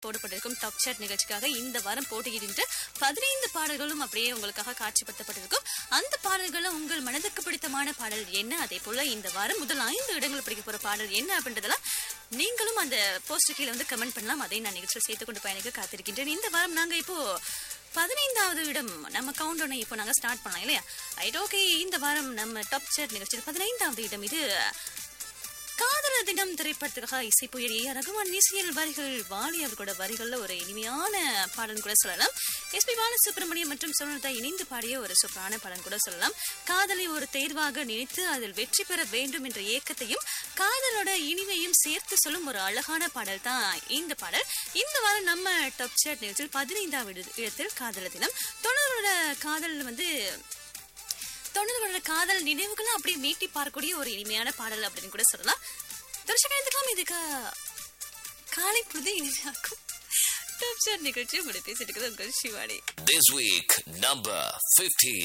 போடப்பட்டிருக்கும் top chat நிகழ்ச்சிக்காக இந்த வாரம் போட்டியிடுகின்ற பதினைந்து பாடல்களும் அப்படியே உங்களுக்காக காட்சிப்படுத்தப்பட்டிருக்கும் அந்த பாடல்களும் உங்கள் மனதுக்கு பிடித்தமான பாடல் என்ன அதே போல இந்த வாரம் முதல் ஐந்து இடங்கள் பிடிக்க போற பாடல் என்ன அப்படின்றதெல்லாம் நீங்களும் அந்த போஸ்டர் கீழே வந்து கமெண்ட் பண்ணலாம் அதை நான் நிகழ்ச்சியில் சேர்த்து கொண்டு பயணிக்க காத்திருக்கின்றேன் இந்த வாரம் நாங்க இப்போ பதினைந்தாவது இடம் நம்ம கவுண்ட் ஒன்று இப்போ நாங்க ஸ்டார்ட் பண்ணலாம் இல்லையா ரைட் ஓகே இந்த வாரம் நம்ம டாப் சாட் நிகழ்ச்சியில் பதினைந்தாவது இடம் இது காதலர் தினம் திரைப்படத்துக்காக இசை புயல் ஏ ரகுமான் இசையல் வரிகள் வாலி அவர்களோட வரிகள்ல ஒரு இனிமையான பாடல் கூட சொல்லலாம் எஸ்பி பாலசுப்ரமணியம் மற்றும் சுனலதா இணைந்து பாடிய ஒரு சூப்பரான பாடல் கூட சொல்லலாம் காதலை ஒரு தேர்வாக நினைத்து அதில் வெற்றி பெற வேண்டும் என்ற ஏக்கத்தையும் காதலோட இனிமையும் சேர்த்து சொல்லும் ஒரு அழகான பாடல் தான் இந்த பாடல் இந்த வாரம் நம்ம டாப் சாட் நிகழ்ச்சியில் பதினைந்தாவது இடத்தில் காதலர் தினம் தொண்ணூறோட காதல் வந்து தொண்ணூறுகளோட காதல் நினைவுகளும் அப்படியே மீட்டி பார்க்கக்கூடிய ஒரு இனிமையான பாடல் அப்படின்னு கூட சொல்லலாம் தொடர்ச்சிக்கலாம் இதுக்கு காலை பொழுது இனிமையாக்கும் டாப் ஷாட் நிகழ்ச்சி உங்களை பேசிட்டு இருக்கிறது உங்கள் சிவானி This week, number 15.